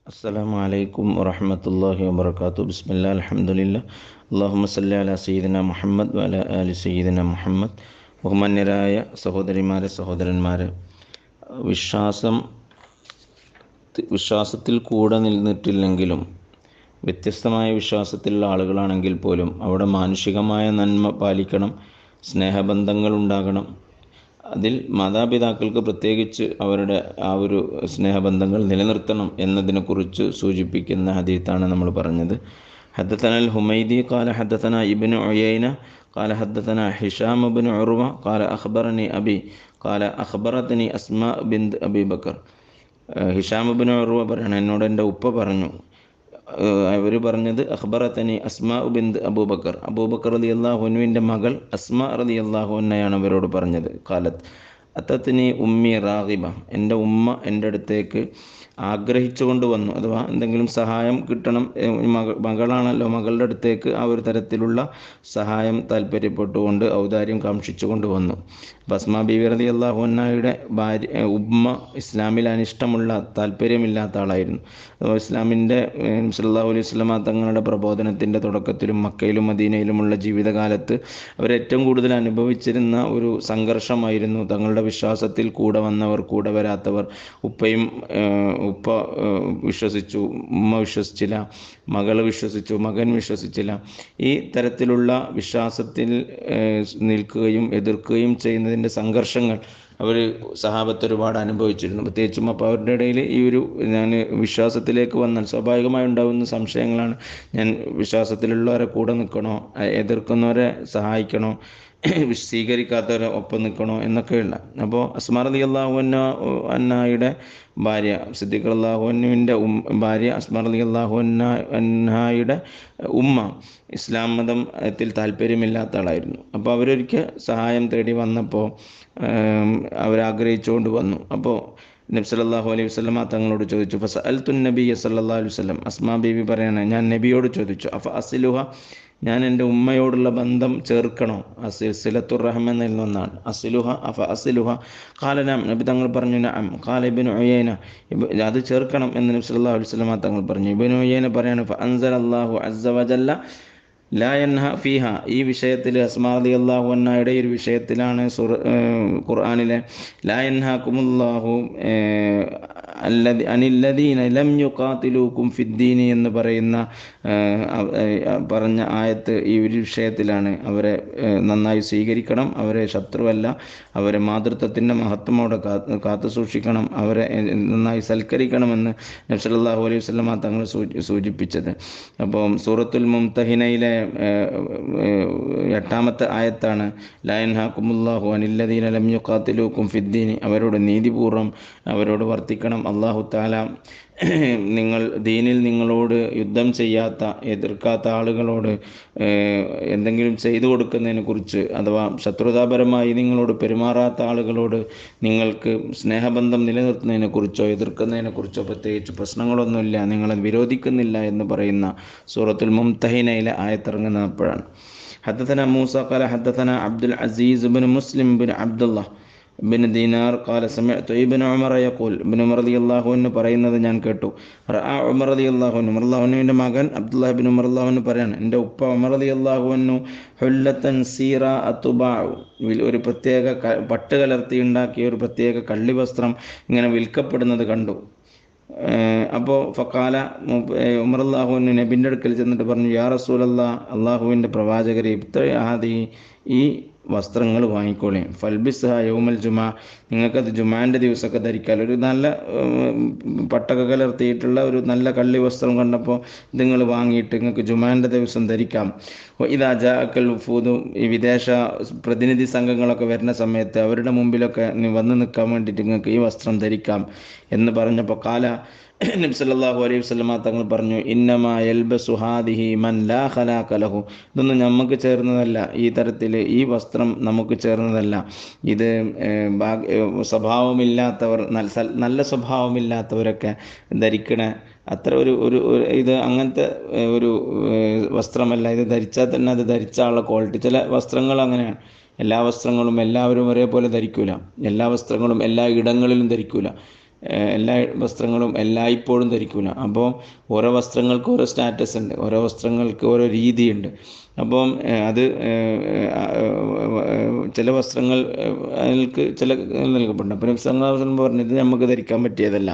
السلام عليكم ورحمة الله وبركاته بسم الله الحمد لله اللهم صل على سيدنا മുഹമ്മദ് وعلى آل سيدنا മുഹമ്മദ് ബഹുമാന്യരായ സഹോദരിമാരെ സഹോദരന്മാരെ വിശ്വാസം വിശ്വാസത്തിൽ കൂടെ നിന്നിട്ടില്ലെങ്കിലും വ്യത്യസ്തമായ വിശ്വാസത്തിലുള്ള ആളുകളാണെങ്കിൽ പോലും അവിടെ മാനുഷികമായ നന്മ പാലിക്കണം സ്നേഹബന്ധങ്ങൾ ഉണ്ടാകണം അതിൽ മാതാപിതാക്കൾക്ക് പ്രത്യേകിച്ച് അവരുടെ ആ ഒരു സ്നേഹബന്ധങ്ങൾ നിലനിർത്തണം എന്നതിനെക്കുറിച്ച് സൂചിപ്പിക്കുന്ന ഹദീത്താണ് നമ്മൾ പറഞ്ഞത് حدثنا الهميدي قال حدثنا ابن عيينة قال حدثنا هشام بن عروة قال أخبرني أبي قال أخبرتني أسماء بنت أبي بكر ഹിഷാം ബിൻ ഉറുവ പറയണം എന്നോട് എൻ്റെ ഉപ്പ പറഞ്ഞു അവർ പറഞ്ഞത് അഖ്ബറത്തനി അസ്മാ ബിന്ദ് അബൂബക്കർ അബൂബക്കർ റതി അള്ളാഹുനുവിൻ്റെ മകൾ അസ്മ റതി അള്ളാഹുന്നയാണ് അവരോട് പറഞ്ഞത് കാലത്ത് അത്തത്തിനി ഉമ്മി റാഗിബ എൻ്റെ ഉമ്മ എൻ്റെ അടുത്തേക്ക് ആഗ്രഹിച്ചുകൊണ്ട് വന്നു അഥവാ എന്തെങ്കിലും സഹായം കിട്ടണം മക മകളാണല്ലോ മകളുടെ അടുത്തേക്ക് ആ ഒരു തരത്തിലുള്ള സഹായം താല്പര്യപ്പെട്ടുകൊണ്ട് ഔദാര്യം കാക്ഷിച്ചുകൊണ്ട് വന്നു ബസ്മ ബീവി റതി അള്ളാഹുന്നയുടെ ഭാര്യ ഉമ്മ ഇസ്ലാമിൽ അനിഷ്ടമുള്ള താല്പര്യമില്ലാത്ത ആളായിരുന്നു ഇസ്ലാമിൻ്റെ സല്ലാഹു അലൈഹി സ്വലാമ തങ്ങളുടെ പ്രബോധനത്തിൻ്റെ തുടക്കത്തിലും മക്കയിലും മദീനയിലുമുള്ള ജീവിതകാലത്ത് അവരേറ്റവും കൂടുതൽ അനുഭവിച്ചിരുന്ന ഒരു സംഘർഷമായിരുന്നു തങ്ങളുടെ വിശ്വാസത്തിൽ കൂടെ വന്നവർ കൂടെ വരാത്തവർ ഉപ്പയും ഉപ്പ വിശ്വസിച്ചു ഉമ്മ വിശ്വസിച്ചില്ല മകൾ വിശ്വസിച്ചു മകൻ വിശ്വസിച്ചില്ല ഈ തരത്തിലുള്ള വിശ്വാസത്തിൽ നിൽക്കുകയും എതിർക്കുകയും ചെയ്യുന്നതിൻ്റെ സംഘർഷങ്ങൾ അവർ സഹാബത്ത് ഒരുപാട് അനുഭവിച്ചിരുന്നു പ്രത്യേകിച്ചും അപ്പോൾ അവരുടെ ഇടയിൽ ഈ ഒരു ഞാൻ വിശ്വാസത്തിലേക്ക് വന്നാൽ സ്വാഭാവികമായി ഉണ്ടാകുന്ന സംശയങ്ങളാണ് ഞാൻ വിശ്വാസത്തിലുള്ളവരെ കൂടെ നിൽക്കണോ എതിർക്കുന്നവരെ സഹായിക്കണോ സ്വീകരിക്കാത്തവരെ ഒപ്പം നിൽക്കണോ എന്നൊക്കെയുള്ള അപ്പോൾ അസ്മാർ അലി അള്ളാഹുന്ന അന്നായുടെ ഭാര്യ സിദ്ദിഖ് അള്ളാഹുവിൻ്റെ ഉം ഭാര്യ അസ്മാർ അലി അള്ളാഹു അന്നായുടെ ഉമ്മ ഇസ്ലാം മതത്തിൽ താല്പര്യമില്ലാത്ത ആളായിരുന്നു അപ്പോൾ അവരൊരിക്കൽ സഹായം തേടി വന്നപ്പോൾ അവരാഗ്രഹിച്ചുകൊണ്ട് വന്നു അപ്പോൾ നബി സല്ലല്ലാഹു അലൈഹി വസല്ലമ തങ്ങളോട് ചോദിച്ചു ഫസ അൽ തുൻ നബി സല്ലല്ലാഹു അലൈഹി വസല്ലം അസ്മാ ബീവി പറയാണ് ഞാൻ നബിയോട് ചോദിച്ചു അഫ അസിലുഹ ഞാൻ എൻ്റെ ഉമ്മയോടുള്ള ബന്ധം ചേർക്കണോ അസിൽ സിലത്തുർ റഹ്മെന്നതിൽ നിന്നാണ് അസിലുഹ അഫ അസിലുഹ കാലനാം നബി തങ്ങൾ പറഞ്ഞു നഅം കാല ഇബിൻ ഒയ്യേന അത് ചേർക്കണം എന്ന് നബി സല്ലല്ലാഹു അലൈഹി വസല്ലമ തങ്ങൾ പറഞ്ഞു ഇബിൻ ഒയ്യേന പറയാണ് ഫ അൻസൽ അല്ലാഹു അസ്സ വജല്ല ലായൻഹ ഫീഹ ഈ വിഷയത്തിൽ അസ്മാദി അള്ളാഹു അന്നായുടെ ഒരു വിഷയത്തിലാണ് സുർ ഖുർആാനിലെ ലായൻഹാക്കുമുല്ലാഹു അല്ലതി അനില്ലദീന ലം യുഖാത്തിലൂക്കും ഫിദ്ദീനി എന്ന് പറയുന്ന പറഞ്ഞ ആയത്ത് ഈ ഒരു വിഷയത്തിലാണ് അവരെ നന്നായി സ്വീകരിക്കണം അവരെ ശത്രുവല്ല അവരെ മാതൃത്വത്തിൻ്റെ മഹത്വമോടെ കാത്തു സൂക്ഷിക്കണം അവരെ നന്നായി സൽക്കരിക്കണമെന്ന് നബ്സല്ലാഹു അലൈഹി വസ്ലമ തങ്ങൾ സൂചിപ്പിച്ചത് അപ്പം സൂറത്തുൽ മുംതഹിനയിലെ എട്ടാമത്തെ ആയത്താണ് ലയൻ ഹാക്കുമുല്ലാഹു അനില്ലദീന ലം യുഖാത്തിലൂക്കും ഫിദ്ദീനി അവരോട് നീതിപൂർവ്വം അവരോട് വർത്തിക്കണം അള്ളാഹു താല നിങ്ങൾ ദീനിൽ നിങ്ങളോട് യുദ്ധം ചെയ്യാത്ത എതിർക്കാത്ത ആളുകളോട് എന്തെങ്കിലും ചെയ്തു കൊടുക്കുന്നതിനെ കുറിച്ച് അഥവാ ശത്രുതാപരമായി നിങ്ങളോട് പെരുമാറാത്ത ആളുകളോട് നിങ്ങൾക്ക് സ്നേഹബന്ധം നിലനിർത്തുന്നതിനെ കുറിച്ചോ എതിർക്കുന്നതിനെ കുറിച്ചോ പ്രത്യേകിച്ച് പ്രശ്നങ്ങളൊന്നുമില്ല നിങ്ങളെ വിരോധിക്കുന്നില്ല എന്ന് പറയുന്ന സൂറത്തുൽ മുംതഹിനയിലെ ആയത്തിറങ്ങുന്നപ്പോഴാണ് حدثنا موسى قال حدثنا عبد العزيز بن مسلم بن عبد الله ബിൻ ദീനാർ കാല സമയത്ത് ഇബിൻ ഉമർ യക്കൂൽ ഇബിൻ ഉമർ അലി അള്ളാഹുവിന് പറയുന്നത് ഞാൻ കേട്ടു റഅ ഉമർ അലി അള്ളാഹുവിന് ഉമർ അള്ളാഹുവിൻ്റെ മകൻ അബ്ദുല്ലാഹ് ബിൻ ഉമർ അള്ളാഹുവിന് പറയാണ് എൻ്റെ ഉപ്പ ഉമർ അലി അള്ളാഹുവിനു ഹുല്ലത്തൻ സീറ അത്തുബാഉ ഒരു പ്രത്യേക പട്ട് കലർത്തി ഉണ്ടാക്കിയ ഒരു പ്രത്യേക കള്ളി വസ്ത്രം ഇങ്ങനെ വിൽക്കപ്പെടുന്നത് കണ്ടു അപ്പോൾ ഫക്കാല ഉമർ അള്ളാഹുവിന് നബിൻ്റെ അടുക്കൽ ചെന്നിട്ട് പറഞ്ഞു യാ റസൂൽ അല്ലാ അള്ളാഹുവിൻ്റെ പ്രവാചകരെ ഇബ്തഹാദി ഈ വസ്ത്രങ്ങൾ വാങ്ങിക്കോളേ ഫൽബിസ് യൗമൽ ജുമാ നിങ്ങൾക്കത് ജുമാൻ്റെ ദിവസമൊക്കെ ധരിക്കാൻ ഒരു നല്ല പട്ടക കലർത്തിയിട്ടുള്ള ഒരു നല്ല കള്ളി വസ്ത്രം കണ്ടപ്പോൾ നിങ്ങൾ വാങ്ങിയിട്ട് നിങ്ങൾക്ക് ജുമാൻ്റെ ദിവസം ധരിക്കാം ഇതാ ജാക്കൽ ഫൂദു ഈ വിദേശ പ്രതിനിധി സംഘങ്ങളൊക്കെ വരുന്ന സമയത്ത് അവരുടെ മുമ്പിലൊക്കെ വന്ന് നിൽക്കാൻ വേണ്ടിയിട്ട് നിങ്ങൾക്ക് ഈ വസ്ത്രം ധരിക്കാം എന്ന് പറഞ്ഞപ്പോൾ കാല നബി സല്ലല്ലാഹു അലൈഹി വസല്ലമ തങ്ങൾ പറഞ്ഞു ഇന്നമാ യൽബസു ഹാദിഹി മൻ ലാ ഖലാഖ ലഹു ഇതൊന്നും നമുക്ക് ചേർന്നതല്ല ഈ തരത്തിൽ ഈ വസ്ത്രം നമുക്ക് ചേർന്നതല്ല ഇത് സ്വഭാവമില്ലാത്തവർ നല്ല സ്വഭാവമില്ലാത്തവരൊക്കെ ധരിക്കണ അത്ര ഒരു ഒരു ഇത് അങ്ങനത്തെ ഒരു വസ്ത്രമല്ല ഇത് ധരിച്ചാൽ തന്നെ അത് ധരിച്ച ആളുടെ ക്വാളിറ്റി ചില വസ്ത്രങ്ങൾ അങ്ങനെയാണ് എല്ലാ വസ്ത്രങ്ങളും എല്ലാവരും ഒരേപോലെ ധരിക്കൂല എല്ലാ വസ്ത്രങ്ങളും എല്ലാ ഇടങ്ങളിലും ധരിക്കൂല ഏഹ് എല്ലാ വസ്ത്രങ്ങളും എല്ലായ്പ്പോഴും ധരിക്കില്ല അപ്പോൾ ഓരോ വസ്ത്രങ്ങൾക്ക് ഓരോ സ്റ്റാറ്റസ് ഉണ്ട് ഓരോ വസ്ത്രങ്ങൾക്ക് ഓരോ രീതിയുണ്ട് അപ്പം ഏഹ് അത് ഏഹ് ഏഹ് ചില വസ്ത്രങ്ങൾ ഏഹ് അതിൽക്ക് ചില നൽകപ്പെടുന്നുണ്ട് അപ്പം നബി സല്ലല്ലാഹു അലൈഹി വസല്ലം പറഞ്ഞു ഇത് നമുക്ക് ധരിക്കാൻ പറ്റിയതല്ല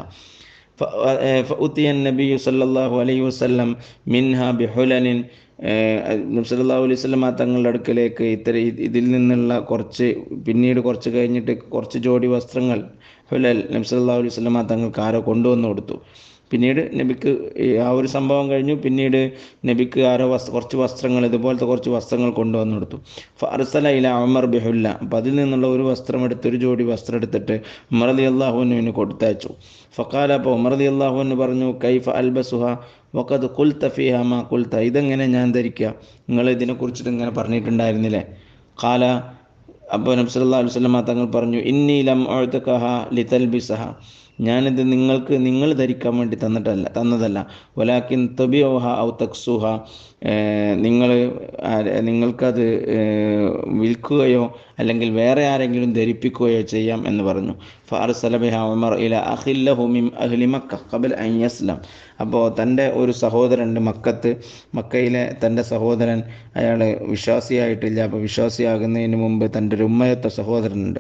فأتي النبي صلى الله عليه وسلم منها بحلل നബി സല്ലല്ലാഹു അലൈഹി വസല്ലം തങ്ങളുടെ അടുക്കലേക്ക് ഇത്തര ഇതിൽ നിന്നുള്ള കുറച്ച് പിന്നീട് കുറച്ച് കഴിഞ്ഞിട്ട് കുറച്ച് ജോഡി വസ്ത്രങ്ങൾ ഹുലൽ നബി സല്ലല്ലാഹു അലൈഹി വസല്ലം തങ്ങൾക്ക് ആരോ കൊണ്ടുവന്ന് കൊടുത്തു പിന്നീട് നബിക്ക് ഈ ആ ഒരു സംഭവം കഴിഞ്ഞു പിന്നീട് നബിക്ക് ആരോ വസ് കുറച്ച് വസ്ത്രങ്ങൾ ഇതുപോലത്തെ കുറച്ച് വസ്ത്രങ്ങൾ കൊണ്ടുവന്ന് കൊടുത്തു ഫർസല ഇല അമർ ബിഹുല്ല അപ്പം അതിൽ നിന്നുള്ള ഒരു വസ്ത്രം എടുത്ത് ഒരു ജോഡി വസ്ത്രം എടുത്തിട്ട് ഉമർ അലി അള്ളാഹുവിന് കൊടുത്തയച്ചു ഫക്കാല അപ്പോൾ ഉമർ അലി അള്ളാഹുവിന് പറഞ്ഞു കൈഫ അൽബസുഹ വക്കത് കുൽത്ത ഫിഹ മാ കുൽത്ത ഇതെങ്ങനെ ഞാൻ ധരിക്കുക നിങ്ങൾ ഇതിനെക്കുറിച്ചിട്ട് ഇങ്ങനെ പറഞ്ഞിട്ടുണ്ടായിരുന്നില്ലേ കാല അപ്പോൾ നബി സല്ലല്ലാഹു അലൈഹി വസല്ലം തങ്ങൾ പറഞ്ഞു ഇന്നി ലം ഉഅ്തഖഹ ലിതൽബിസഹ ഞാനിത് നിങ്ങൾക്ക് നിങ്ങൾ ധരിക്കാൻ വേണ്ടി തന്നിട്ടല്ല തന്നതല്ല വലാക്കിൻ തബിയോഹ ഔ തക്സുഹ നിങ്ങൾ നിങ്ങൾക്കത് വിൽക്കുകയോ അല്ലെങ്കിൽ വേറെ ആരെങ്കിലും ധരിപ്പിക്കുകയോ ചെയ്യാം എന്ന് പറഞ്ഞു ഫാർസലബിഹ ഉമർ ഇല അഖില്ലഹു മിൻ അഹ്ലി മക്ക ഖബൽ അൻ യസ്ലം അപ്പോൾ തൻ്റെ ഒരു സഹോദരനുണ്ട് മക്കത്ത് മക്കയിലെ തൻ്റെ സഹോദരൻ അയാൾ വിശ്വാസിയായിട്ടില്ല അപ്പോൾ വിശ്വാസിയാകുന്നതിന് മുമ്പ് തൻ്റെ ഒരു ഉമ്മയത്തെ സഹോദരനുണ്ട്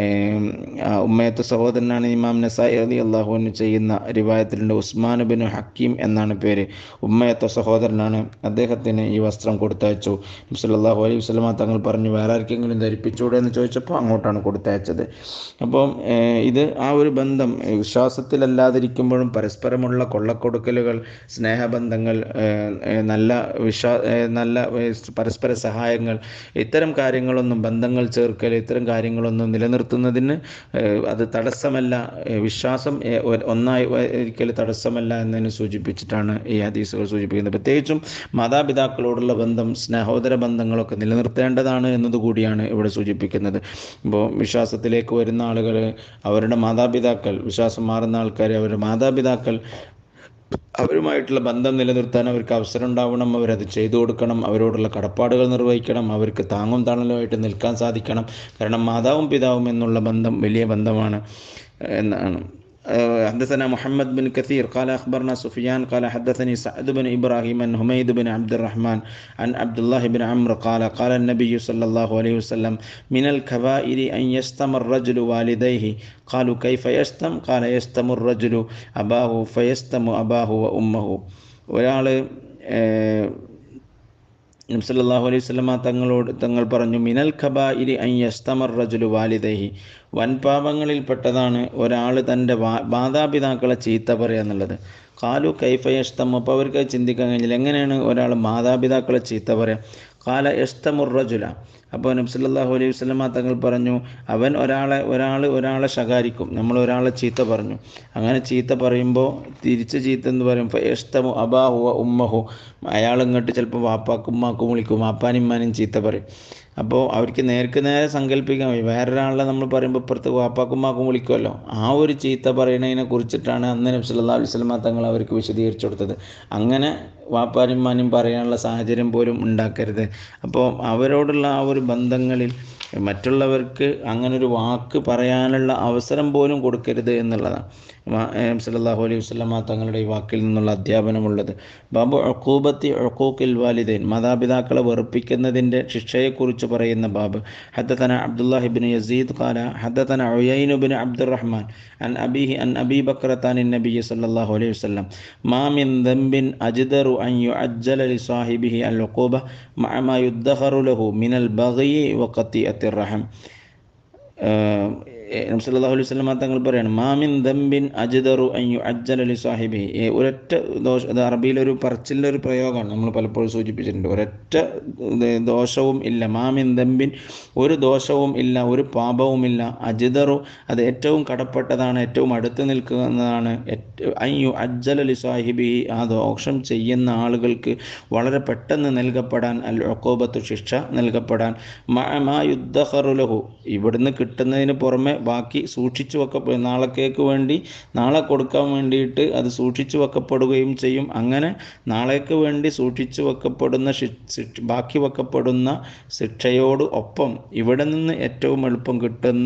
ആ ഉമ്മയത്തെ സഹോദരനാണ് ഇമാം നസായി അലി അള്ളാഹുവിന് ചെയ്യുന്ന റിവായത്തിലുണ്ട് ഉസ്മാൻ ബിൻ ഹക്കീം എന്നാണ് പേര് ഉമ്മയത്തെ സഹോദരനാണ് അദ്ദേഹത്തിന് ഈ വസ്ത്രം കൊടുത്തയച്ചു സല്ലല്ലാഹു അലൈഹി വസല്ലമ തങ്ങൾ പറഞ്ഞു വേറെ ആർക്കെങ്കിലും ധരിപ്പിച്ചൂടെ എന്ന് ചോദിച്ചപ്പോൾ അങ്ങോട്ടാണ് കൊടുത്തയച്ചത് അപ്പം ഇത് ആ ഒരു ബന്ധം വിശ്വാസത്തിലല്ലാതിരിക്കുമ്പോഴും പരസ്പരമുള്ള കൊള്ളക്കൊടുക്കലുകൾ സ്നേഹബന്ധങ്ങൾ നല്ല വിശ്വാ നല്ല പരസ്പര സഹായങ്ങൾ ഇത്തരം കാര്യങ്ങളൊന്നും ബന്ധങ്ങൾ ചേർക്കൽ ഇത്തരം കാര്യങ്ങളൊന്നും നിലനിർത്തുന്നതിന് അത് തടസ്സമല്ല വിശ്വാസം ഒന്നായി ഒരിക്കൽ തടസ്സമല്ല എന്നതിന് സൂചിപ്പിച്ചിട്ടാണ് ഈ ഹദീസുകൾ സൂചിപ്പിക്കുന്നത് പ്രത്യേകിച്ചും മാതാപിതാക്കളോടുള്ള ബന്ധം സ്നേഹോദര ബന്ധങ്ങളൊക്കെ നിലനിർത്തേണ്ടതാണ് എന്നതുകൂടിയാണ് ഇവിടെ സൂചിപ്പിക്കുന്നത് ഇപ്പോൾ വിശ്വാസത്തിലേക്ക് വരുന്ന ആളുകൾ അവരുടെ മാതാപിതാക്കൾ വിശ്വാസം മാറുന്ന ആൾക്കാർ അവരുടെ മാതാപിതാക്കൾ അവരുമായിട്ടുള്ള ബന്ധം നിലനിർത്താൻ അവർക്ക് അവസരം ഉണ്ടാവണം അവരത് ചെയ്തു കൊടുക്കണം അവരോടുള്ള കടപ്പാടുകൾ നിർവഹിക്കണം അവർക്ക് താങ്ങും തണലുമായിട്ട് നിൽക്കാൻ സാധിക്കണം കാരണം മാതാവും പിതാവും എന്നുള്ള ബന്ധം വലിയ ബന്ധമാണ് എന്നാണ് حدثنا محمد بن كثير قال أخبرنا سفيان قال حدثني سعد بن إبراهيم عن حميد بن عبد الرحمن عن عبد الله بن عمرو قال قال النبي صلى الله عليه وسلم من الكبائر أن يستم الرجل والديه قالوا كيف يستم قال يستم الرجل أباه فيستم أباه وأمه ഒരാൾ നബ്സല്ലാഹു അലൈഹി സ്വലമ തങ്ങളോട് തങ്ങൾ പറഞ്ഞു മിനൽ ഖബായിരി അൻ യസ്തമർ റജുലു വാലിദൈഹി വൻപാപങ്ങളിൽപ്പെട്ടതാണ് ഒരാൾ തൻ്റെ മാതാപിതാക്കളെ ചീത്ത പറയുക എന്നുള്ളത് കാലു കൈഫയസ്തം അപ്പോൾ അവർക്ക് ചിന്തിക്കാൻ കഴിഞ്ഞില്ല എങ്ങനെയാണ് ഒരാൾ മാതാപിതാക്കളെ ചീത്ത പറയാം കാല യസ്തമുറജുല അപ്പോൾ നബ്സല്ലാഹു അലൈഹി വസ്ലമ തങ്ങൾ പറഞ്ഞു അവൻ ഒരാളെ ഒരാൾ ഒരാളെ ശകാരിക്കും നമ്മൾ ഒരാളെ ചീത്ത പറഞ്ഞു അങ്ങനെ ചീത്ത പറയുമ്പോൾ തിരിച്ച് ചീത്ത എന്ന് പറയുമ്പോൾ യസ്തമു അബാഹു ഉമ്മഹു അയാൾ ഇങ്ങോട്ട് ചിലപ്പോൾ വാപ്പാക്കും ഉമ്മാക്കും വിളിക്കും വാപ്പാനിമ്മാനും ചീത്ത പറയും അപ്പോൾ അവർക്ക് നേർക്ക് നേരെ സങ്കല്പിക്കാൻ വയ്യ വേറൊരാളെ നമ്മൾ പറയുമ്പോൾ ഇപ്പുറത്ത് വാപ്പാക്കുമ്മാക്കും വിളിക്കുമല്ലോ ആ ഒരു ചീത്ത പറയുന്നതിനെ കുറിച്ചിട്ടാണ് അന്ന് നബി സല്ലല്ലാഹു അലൈഹി വസല്ലമ തങ്ങൾ അവർക്ക് വിശദീകരിച്ചു കൊടുത്തത് അങ്ങനെ വാപ്പാനും പറയാനുള്ള സാഹചര്യം പോലും ഉണ്ടാക്കരുത് അപ്പോൾ അവരോടുള്ള ആ ഒരു ബന്ധങ്ങളിൽ മറ്റുള്ളവർക്ക് അങ്ങനൊരു വാക്ക് പറയാനുള്ള അവസരം പോലും കൊടുക്കരുത് എന്നുള്ളതാണ് സല്ലല്ലാഹു അലൈഹി വസല്ലമ തങ്ങളുടെ ഈ വാക്കിൽ നിന്നുള്ള അധ്യാപനമുള്ളത് ബാബു അക്കൂബത്തി അക്കൂക്കിൽ വാലിദൈൻ മാതാപിതാക്കളെ വെറുപ്പിക്കുന്നതിൻ്റെ ശിക്ഷയെക്കുറിച്ച് പറയുന്ന ബാബ് ഹദ്ദത്തന അബ്ദുല്ലാഹിബിൻ യസീദ് ഖാല ഹദ്ദത്തന ഉയൈനുബിൻ അബ്ദുറഹ്മാൻ അൻ അബീഹി അൻ അബീ ബക്രത്താൻ നബി സല്ലല്ലാഹു അലൈഹി വസല്ലം മാ മിൻ ദംബിൻ അജ്ദറു അൻ യുഅജ്ജല ലിസാഹിബിഹി അൽ ഉഖൂബ മഅ മാ യുദ്ദഖറു ലഹു മിനൽ ബഗി വഖത്തിഅത്തിർ റഹം നബ്സല്ലാഹു അലൈഹി സ്വലമ തങ്ങൾ പറയാണ് മാമിൻ ദംബിൻ അജ്ദറു അയ്യു അജ്ജൽ അലി സാഹിബി ഒരൊറ്റ ദോഷ അത് അറബിയിലൊരു പറച്ചിൻ്റെ ഒരു പ്രയോഗമാണ് നമ്മൾ പലപ്പോഴും സൂചിപ്പിച്ചിട്ടുണ്ട് ഒരൊറ്റ ദോഷവും ഇല്ല മാമിൻ ദംബിൻ ഒരു ദോഷവും ഇല്ല ഒരു പാപവുമില്ല അജിദറു അത് ഏറ്റവും കടപ്പെട്ടതാണ് ഏറ്റവും അടുത്ത് നിൽക്കുന്നതാണ് അയ്യു അജ്ജൽ അലി സാഹിബി ആ ദോഷം ചെയ്യുന്ന ആളുകൾക്ക് വളരെ പെട്ടെന്ന് നൽകപ്പെടാൻ അൽ ഒക്കോബത്ത് ശിക്ഷ നൽകപ്പെടാൻ മാ യുദ്ധഹറുലഹു ഇവിടുന്ന് കിട്ടുന്നതിന് പുറമെ ബാക്കി സൂക്ഷിച്ചു വെക്ക നാളേക്കേക്ക് വേണ്ടി നാളെ കൊടുക്കാൻ വേണ്ടിയിട്ട് അത് സൂക്ഷിച്ചു വെക്കപ്പെടുകയും ചെയ്യും അങ്ങനെ നാളേക്ക് വേണ്ടി സൂക്ഷിച്ചു വെക്കപ്പെടുന്ന ബാക്കി വെക്കപ്പെടുന്ന ശിക്ഷയോട് ഒപ്പം ഇവിടെ നിന്ന് ഏറ്റവും എളുപ്പം കിട്ടുന്ന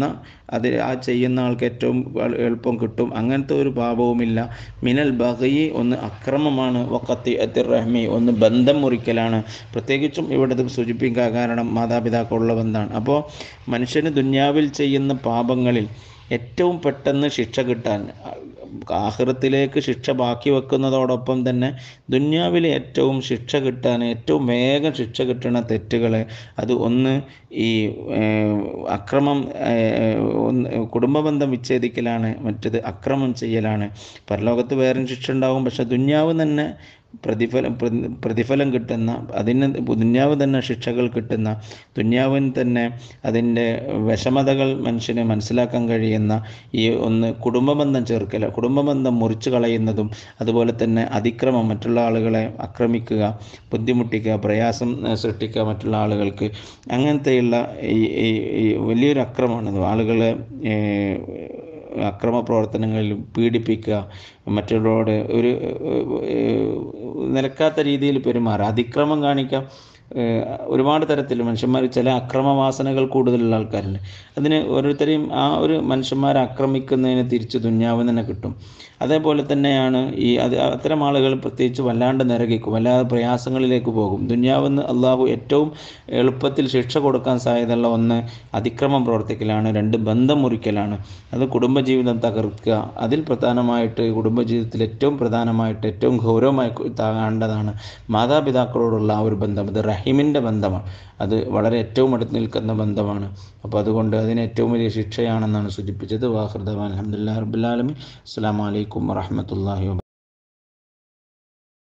അത് ആ ചെയ്യുന്ന ആൾക്ക് ഏറ്റവും എളുപ്പം കിട്ടും അങ്ങനത്തെ ഒരു പാപവുമില്ല മിനൽ ബഹി ഒന്ന് അക്രമമാണ് വക്കത്തി അത്തിർ റഹ്മി ഒന്ന് ബന്ധം മുറിക്കലാണ് പ്രത്യേകിച്ചും ഇവിടെ ഇത് സൂചിപ്പിക്കാൻ കാരണം മാതാപിതാക്കളുള്ള ബന്ധമാണ് അപ്പോൾ മനുഷ്യന് ദുന്യാവിൽ ചെയ്യുന്ന പാപങ്ങളിൽ ഏറ്റവും പെട്ടെന്ന് ശിക്ഷ കിട്ടാൻ ആഹൃത്തിലേക്ക് ശിക്ഷ ബാക്കി വെക്കുന്നതോടൊപ്പം തന്നെ ദുന്യാവിൽ ഏറ്റവും ശിക്ഷ കിട്ടാൻ ഏറ്റവും വേഗം ശിക്ഷ കിട്ടുന്ന തെറ്റുകൾ അത് ഒന്ന് ഈ അക്രമം ഒന്ന് കുടുംബബന്ധം വിച്ഛേദിക്കലാണ് മറ്റത് അക്രമം ചെയ്യലാണ് പരലോകത്ത് വേറെ ശിക്ഷ ഉണ്ടാകും പക്ഷെ ദുന്യാവ് തന്നെ പ്രതിഫലം പ്രതിഫലം കിട്ടുന്ന അതിന് ദുന്യാവ് തന്നെ ശിക്ഷകൾ കിട്ടുന്ന ദുന്യാവിന് തന്നെ അതിൻ്റെ വിഷമതകൾ മനുഷ്യന് മനസ്സിലാക്കാൻ കഴിയുന്ന ഈ ഒന്ന് കുടുംബബന്ധം ചേർക്കല കുടുംബബന്ധം മുറിച്ചു കളയുന്നതും അതുപോലെ തന്നെ അതിക്രമം മറ്റുള്ള ആളുകളെ ആക്രമിക്കുക ബുദ്ധിമുട്ടിക്കുക പ്രയാസം സൃഷ്ടിക്കുക മറ്റുള്ള ആളുകൾക്ക് അങ്ങനത്തെയുള്ള ഈ ഈ വലിയൊരു അക്രമമാണ് ആളുകളെ അക്രമ പ്രവർത്തനങ്ങളിൽ പീഡിപ്പിക്കുക മറ്റുള്ളവരോട് ഒരു നിലക്കാത്ത രീതിയിൽ പെരുമാറുക അതിക്രമം കാണിക്കാം ഒരുപാട് തരത്തിൽ മനുഷ്യന്മാർ ചില അക്രമവാസനകൾ കൂടുതലുള്ള ആൾക്കാരുണ്ട് അതിന് ഓരോരുത്തരെയും ആ ഒരു മനുഷ്യന്മാരെ ആക്രമിക്കുന്നതിന് തിരിച്ച് ദുന്യാവ് തന്നെ കിട്ടും അതേപോലെ തന്നെയാണ് ഈ അത് അത്തരം ആളുകൾ പ്രത്യേകിച്ച് വല്ലാണ്ട് നിരകിക്കും വല്ലാതെ പ്രയാസങ്ങളിലേക്ക് പോകും ദുന്യാവെന്ന് അള്ളാഹു ഏറ്റവും എളുപ്പത്തിൽ ശിക്ഷ കൊടുക്കാൻ സാധ്യതയുള്ള ഒന്ന് അതിക്രമം പ്രവർത്തിക്കലാണ് രണ്ട് ബന്ധം മുറിക്കലാണ് അത് കുടുംബജീവിതം തകർക്കുക അതിൽ പ്രധാനമായിട്ട് കുടുംബജീവിതത്തിൽ ഏറ്റവും പ്രധാനമായിട്ട് ഏറ്റവും ഗൗരവമായി കാണേണ്ടതാണ് മാതാപിതാക്കളോടുള്ള ആ ഒരു ബന്ധം അത് റഹിമിൻ്റെ ബന്ധമാണ് അത് വളരെ ഏറ്റവും അടുത്ത് നിൽക്കുന്ന ബന്ധമാണ് അപ്പോൾ അതുകൊണ്ട് അതിന് ഏറ്റവും വലിയ ശിക്ഷയാണെന്നാണ് സൂചിപ്പിച്ചത് വാഹൃദാൻ അലഹമുല്ലാ റബുലാലമി അസ്സാം വലൈക്കും വാഹമത്തല്ലാഹി വാ